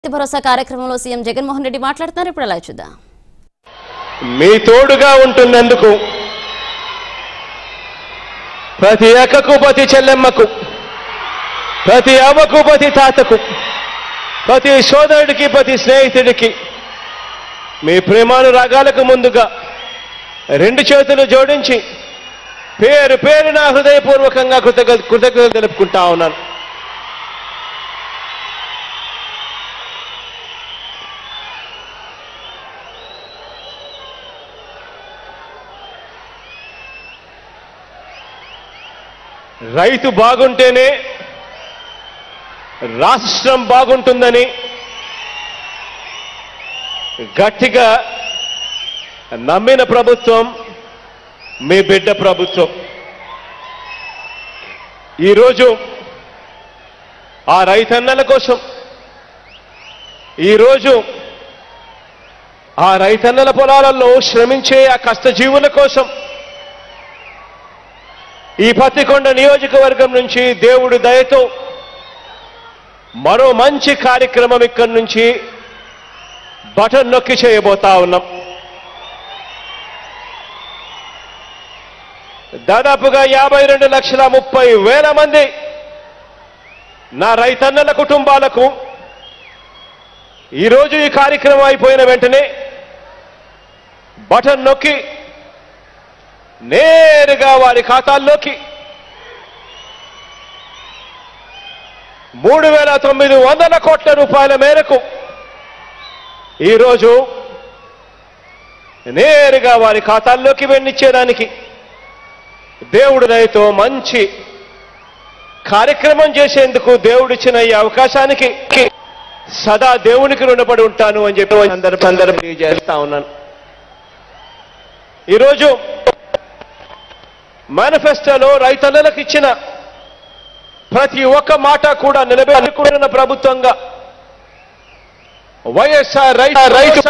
రైతు భరోసా కార్యక్రమంలో సీఎం జగన్మోహన్ రెడ్డి మాట్లాడుతున్నారు ఇప్పుడు అలా చూద్దాం మీ తోడుగా ఉంటున్నందుకు ప్రతి అక్కకు ప్రతి చెల్లెమ్మకు ప్రతి అవ్వకు ప్రతి తాతకు ప్రతి సోదరుడికి ప్రతి స్నేహితుడికి మీ ప్రేమానురాగాలకు ముందుగా రెండు చేతులు జోడించి పేరు పేరున హృదయపూర్వకంగా కృతజ్ఞ కృతజ్ఞతలు తెలుపుకుంటా ఉన్నాను రైతు బాగుంటేనే రాష్ట్రం బాగుంటుందని గట్టిగా నమ్మిన ప్రభుత్వం మీ బిడ్డ ప్రభుత్వం ఈరోజు ఆ రైతన్నల కోసం ఈరోజు ఆ రైతన్నల పొలాలలో శ్రమించే ఆ కష్టజీవుల కోసం ఈ పత్తికొండ నియోజకవర్గం నుంచి దేవుడి దయతో మరో మంచి కార్యక్రమం ఇక్కడి నుంచి బటన్ నొక్కి చేయబోతా ఉన్నాం దాదాపుగా యాభై రెండు లక్షల ముప్పై వేల మంది నా రైతన్నల కుటుంబాలకు ఈరోజు ఈ కార్యక్రమం అయిపోయిన వెంటనే బటన్ నొక్కి నేరుగా వారి ఖాతాల్లోకి మూడు వేల తొమ్మిది వందల కోట్ల రూపాయల మేరకు ఈరోజు నేరుగా వారి ఖాతాల్లోకి వెళ్ళిచ్చేదానికి దేవుడి దయతో మంచి కార్యక్రమం చేసేందుకు దేవుడిచ్చిన ఈ అవకాశానికి సదా దేవునికి రుణపడి ఉంటాను అని చెప్పి సందర్భ సందర్భం చేస్తా ఉన్నాను ఈరోజు మేనిఫెస్టోలో రైతన్నలకు ఇచ్చిన ప్రతి ఒక్క మాట కూడా నిలబెట్టుకున్న ప్రభుత్వంగా వైఎస్ఆర్ రైతు రైతు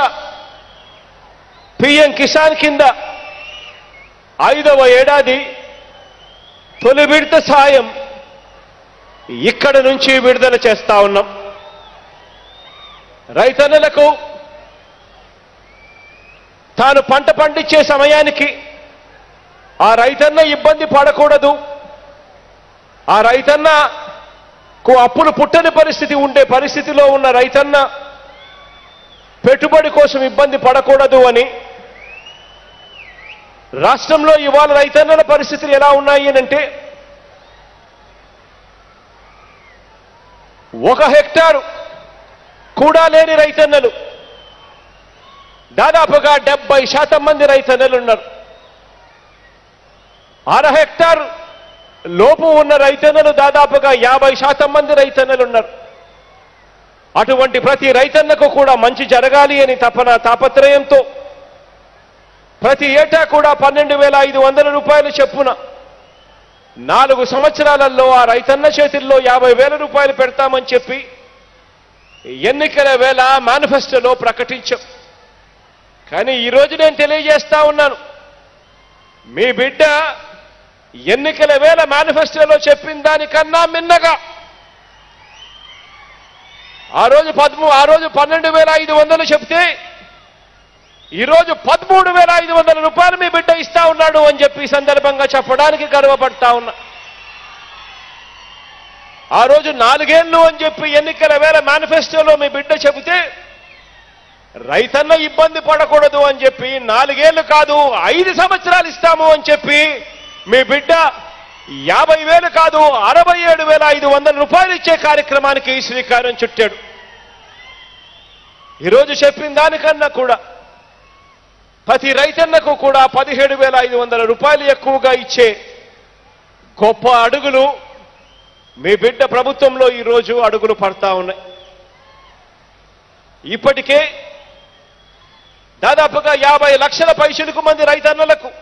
పిఎం కిసాన్ కింద ఐదవ ఏడాది తొలి విడత సాయం ఇక్కడ నుంచి విడుదల చేస్తా ఉన్నాం రైతన్నలకు తాను పంట పండించే సమయానికి ఆ రైతన్న ఇబ్బంది పడకూడదు ఆ రైతన్నకు అప్పులు పుట్టని పరిస్థితి ఉండే పరిస్థితిలో ఉన్న రైతన్న పెట్టుబడి కోసం ఇబ్బంది పడకూడదు అని రాష్ట్రంలో ఇవాళ రైతన్నల పరిస్థితులు ఎలా ఉన్నాయి అని అంటే ఒక హెక్టారు కూడా లేని రైతన్నలు దాదాపుగా డెబ్బై శాతం మంది రైతన్నలు ఉన్నారు అర హెక్టార్ లోపు ఉన్న రైతన్నలు దాదాపుగా యాభై శాతం మంది రైతన్నలు ఉన్నారు అటువంటి ప్రతి రైతన్నకు కూడా మంచి జరగాలి అని తపన తాపత్రయంతో ప్రతి ఏటా కూడా పన్నెండు వేల ఐదు వందల రూపాయలు చెప్పున నాలుగు సంవత్సరాలలో ఆ రైతన్న చేతుల్లో యాభై వేల రూపాయలు పెడతామని చెప్పి ఎన్నికల వేళ మేనిఫెస్టోలో ప్రకటించాం కానీ ఈరోజు నేను తెలియజేస్తా ఉన్నాను మీ బిడ్డ ఎన్నికల వేళ మేనిఫెస్టోలో చెప్పిన దానికన్నా మిన్నగా ఆ రోజు పదమూ ఆ రోజు పన్నెండు వేల ఐదు వందలు చెప్తే ఈరోజు పదమూడు వేల ఐదు వందల రూపాయలు మీ బిడ్డ ఇస్తా ఉన్నాడు అని చెప్పి ఈ సందర్భంగా చెప్పడానికి గర్వపడతా ఉన్నా ఆ రోజు నాలుగేళ్లు అని చెప్పి ఎన్నికల వేళ మేనిఫెస్టోలో మీ బిడ్డ చెబితే రైతన్న ఇబ్బంది పడకూడదు అని చెప్పి నాలుగేళ్లు కాదు ఐదు సంవత్సరాలు ఇస్తాము అని చెప్పి మీ బిడ్డ యాభై వేలు కాదు అరవై ఏడు వేల ఐదు వందల రూపాయలు ఇచ్చే కార్యక్రమానికి శ్రీకారం చుట్టాడు ఈరోజు చెప్పిన దానికన్నా కూడా ప్రతి రైతన్నకు కూడా పదిహేడు వేల ఐదు వందల రూపాయలు ఎక్కువగా ఇచ్చే గొప్ప అడుగులు మీ బిడ్డ ప్రభుత్వంలో ఈరోజు అడుగులు పడతా ఉన్నాయి ఇప్పటికే దాదాపుగా యాభై లక్షల పైసలకు మంది రైతన్నలకు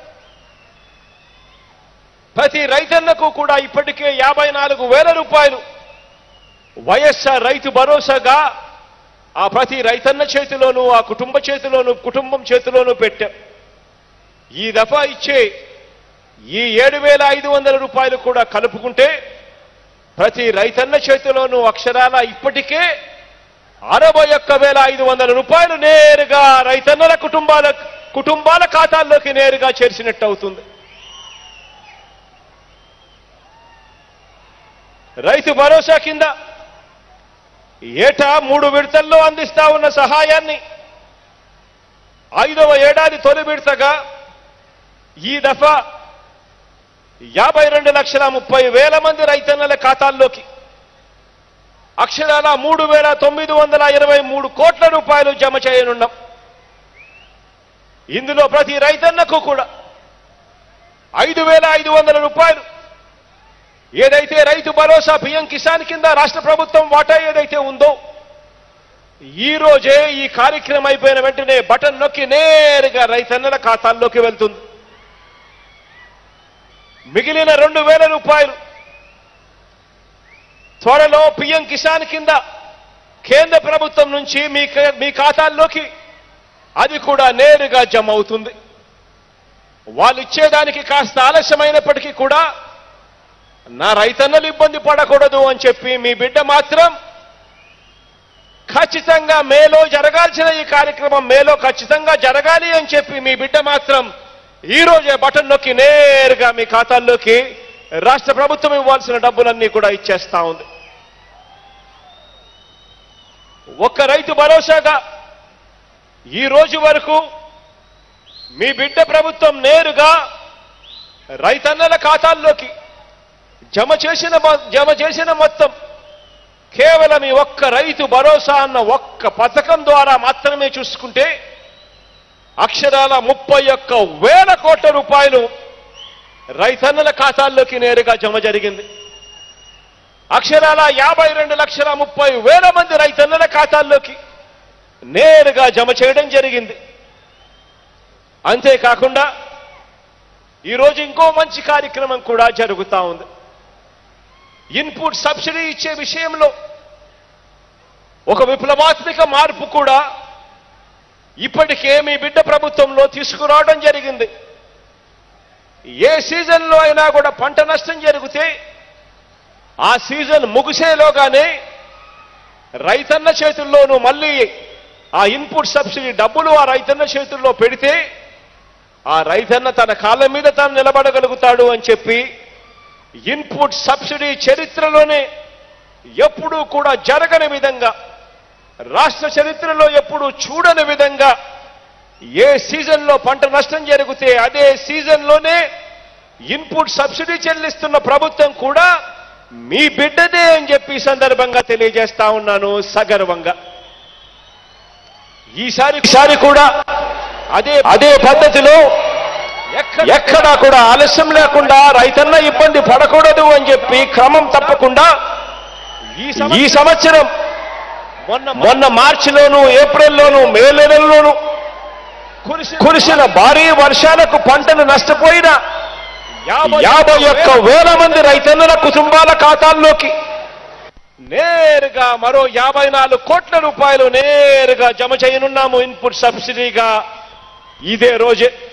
ప్రతి రైతన్నకు కూడా ఇప్పటికే యాభై నాలుగు వేల రూపాయలు వైఎస్ఆర్ రైతు భరోసాగా ఆ ప్రతి రైతన్న చేతిలోనూ ఆ కుటుంబ చేతిలోనూ కుటుంబం చేతిలోనూ పెట్టాం ఈ దఫా ఇచ్చే ఈ ఏడు వేల ఐదు వందల రూపాయలు కూడా కలుపుకుంటే ప్రతి రైతన్న చేతిలోనూ అక్షరాల ఇప్పటికే అరవై ఒక్క వేల ఐదు వందల రూపాయలు నేరుగా రైతన్నల కుటుంబాల కుటుంబాల ఖాతాల్లోకి నేరుగా చేర్చినట్టు అవుతుంది రైతు భరోసా కింద ఏటా మూడు విడతల్లో అందిస్తా ఉన్న సహాయాన్ని ఐదవ ఏడాది తొలి విడతగా ఈ దఫా యాభై రెండు లక్షల ముప్పై వేల మంది రైతన్నల ఖాతాల్లోకి అక్షరాల మూడు వేల తొమ్మిది వందల ఇరవై మూడు కోట్ల రూపాయలు జమ చేయనున్నాం ఇందులో ప్రతి రైతన్నకు కూడా ఐదు వేల ఐదు వందల రూపాయలు ఏదైతే రైతు భరోసా పిఎం కిసాన్ కింద రాష్ట్ర ప్రభుత్వం వాటా ఏదైతే ఉందో ఈ రోజే ఈ కార్యక్రమం అయిపోయిన వెంటనే బటన్ నొక్కి నేరుగా రైతన్నల ఖాతాల్లోకి వెళ్తుంది మిగిలిన రెండు వేల రూపాయలు త్వరలో పిఎం కిసాన్ కింద కేంద్ర ప్రభుత్వం నుంచి మీ క- మీ ఖాతాల్లోకి అది కూడా నేరుగా జమ అవుతుంది వాళ్ళు ఇచ్చేదానికి కాస్త ఆలస్యమైనప్పటికీ కూడా నా రైతన్నలు ఇబ్బంది పడకూడదు అని చెప్పి మీ బిడ్డ మాత్రం ఖచ్చితంగా మేలో జరగాల్సిన ఈ కార్యక్రమం మేలో ఖచ్చితంగా జరగాలి అని చెప్పి మీ బిడ్డ మాత్రం ఈ రోజే బటన్ నొక్కి నేరుగా మీ ఖాతాల్లోకి రాష్ట్ర ప్రభుత్వం ఇవ్వాల్సిన డబ్బులన్నీ కూడా ఇచ్చేస్తా ఉంది ఒక్క రైతు భరోసాగా ఈ రోజు వరకు మీ బిడ్డ ప్రభుత్వం నేరుగా రైతన్నల ఖాతాల్లోకి జమ చేసిన మొ- జమ చేసిన మొత్తం కేవలం ఈ ఒక్క రైతు భరోసా అన్న ఒక్క పథకం ద్వారా మాత్రమే చూసుకుంటే అక్షరాల ముప్పై ఒక్క వేల కోట్ల రూపాయలు రైతన్నల ఖాతాల్లోకి నేరుగా జమ జరిగింది అక్షరాల యాభై రెండు లక్షల ముప్పై వేల మంది రైతన్నల ఖాతాల్లోకి నేరుగా జమ చేయడం జరిగింది అంతేకాకుండా ఈరోజు ఇంకో మంచి కార్యక్రమం కూడా జరుగుతా ఉంది ఇన్పుట్ సబ్సిడీ ఇచ్చే విషయంలో ఒక విప్లవాత్మక మార్పు కూడా ఇప్పటికే మీ బిడ్డ ప్రభుత్వంలో తీసుకురావడం జరిగింది ఏ సీజన్లో అయినా కూడా పంట నష్టం జరిగితే ఆ సీజన్ ముగిసేలోగానే రైతన్న చేతుల్లోనూ మళ్ళీ ఆ ఇన్పుట్ సబ్సిడీ డబ్బులు ఆ రైతన్న చేతుల్లో పెడితే ఆ రైతన్న తన కాళ్ళ మీద తాను నిలబడగలుగుతాడు అని చెప్పి ఇన్పుట్ సబ్సిడీ చరిత్రలోనే ఎప్పుడూ కూడా జరగని విధంగా రాష్ట్ర చరిత్రలో ఎప్పుడూ చూడని విధంగా ఏ సీజన్లో పంట నష్టం జరిగితే అదే సీజన్లోనే ఇన్పుట్ సబ్సిడీ చెల్లిస్తున్న ప్రభుత్వం కూడా మీ బిడ్డదే అని చెప్పి ఈ సందర్భంగా తెలియజేస్తా ఉన్నాను సగర్వంగా ఈసారి ఈసారి కూడా అదే అదే పద్ధతిలో ఎక్కడా కూడా ఆలస్యం లేకుండా రైతన్న ఇబ్బంది పడకూడదు అని చెప్పి క్రమం తప్పకుండా ఈ సంవత్సరం మొన్న మొన్న మార్చిలోను ఏప్రిల్లోను మే నెలల్లోనూ కురిసిన భారీ వర్షాలకు పంటలు నష్టపోయిన యాభై ఒక్క వేల మంది రైతన్నుల కుటుంబాల ఖాతాల్లోకి నేరుగా మరో యాభై నాలుగు కోట్ల రూపాయలు నేరుగా జమ చేయనున్నాము ఇన్పుట్ సబ్సిడీగా ఇదే రోజే